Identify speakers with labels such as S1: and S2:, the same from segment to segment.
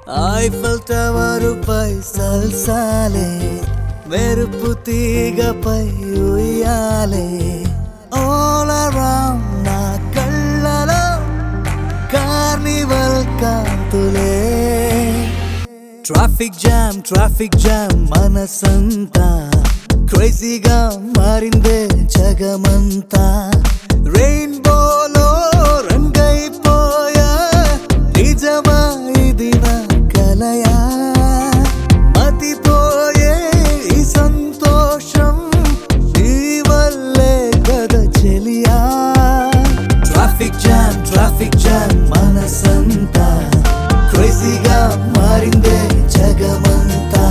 S1: ఐఫల్ టవరుపై సల్సాలే మెరుపు తీగపై ఉయ్యాలే all around నా కళ్ళలో కార్నివల్ కాంతులే ట్రాఫిక్ జామ్ ట్రాఫిక్ జామ్ మనసంతా క్రేజీగా మారిందే జగమంతా రెయిన్బోలో రంగైపోయా నిజమా ఇది నా కలయా మతిపోయే ఈ సంతోషం నీ వల్లే కదా చెలియా ట్రాఫిక్ జామ్ ట్రాఫిక్ జామ్ మనసంతా క్రేజీగా మారిందే జగమంతా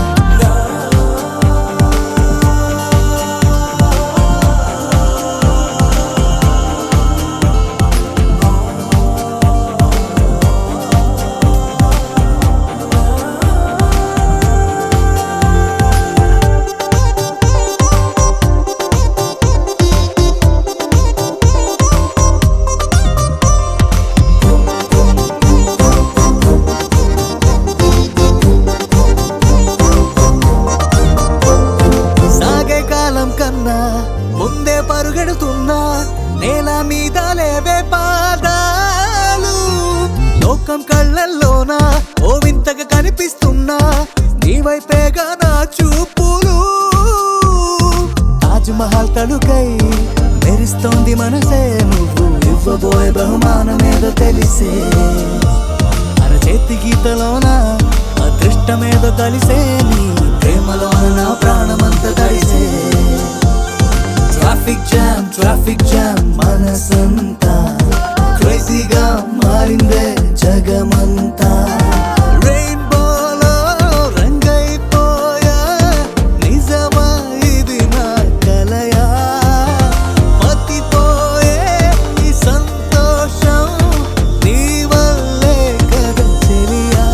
S1: సాగే కాలం కన్నా ముందే పరుగెడుతున్నా నేల మీద లేవే పాదాలు లోకం కళ్ళల్లోనా ఓ వింతగా కనిపిస్తున్నా నీ వైపేగా నా చూపులు తాజ్ మహల్ తలుకై మెరిస్తోంది మనసే నువ్వు ఇవ్వబోయే బహుమానమేదో తెలిసే అరచేతి గీతలోన అదృష్టమేదో కలిసే నీ ప్రేమలోన నా ప్రాణమంతా తడిసే ట్రాఫిక్ జామ్ ట్రాఫిక్ జామ్ మనసంతా క్రేజీగా మారిందే జగమంతా రెయిన్బోలో రంగైపోయా నిజమా ఇది నా కలయా మతిపోయే ఈ సంతోషం నీ వల్లే కదా చెలియా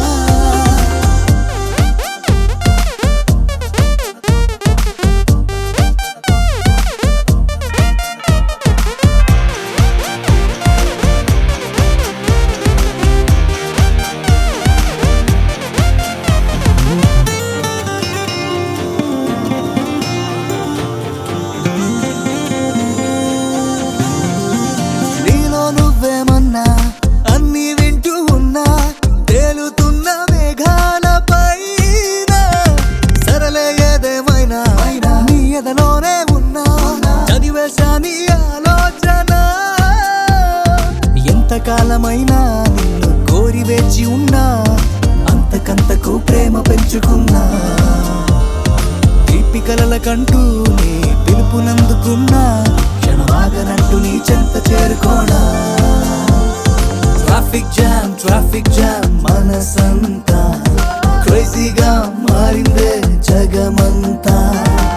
S1: నీలో నువ్వేమన్నా అన్ని వింటూ ఉన్నా తేలుతున్న మేఘాల పైన సరలే ఏదేమైనా నీ ఎదలోనే ఉన్నా చదివేశా నీ ఆలోచన ఎంతకాలమైనా నిన్ను కోరి వేచి ఉన్నా అంతకంతకు ప్రేమ పెంచుకున్నా తీపి కలల కంటూ నీ పిలుపునందుకున్నా క్షణమాగనంటూ నీ చెంత చేరుకోనా ట్రాఫిక్ జామ్ ట్రాఫిక్ జామ్ మనసంతా క్రేజీగా మారిందే జగమంతా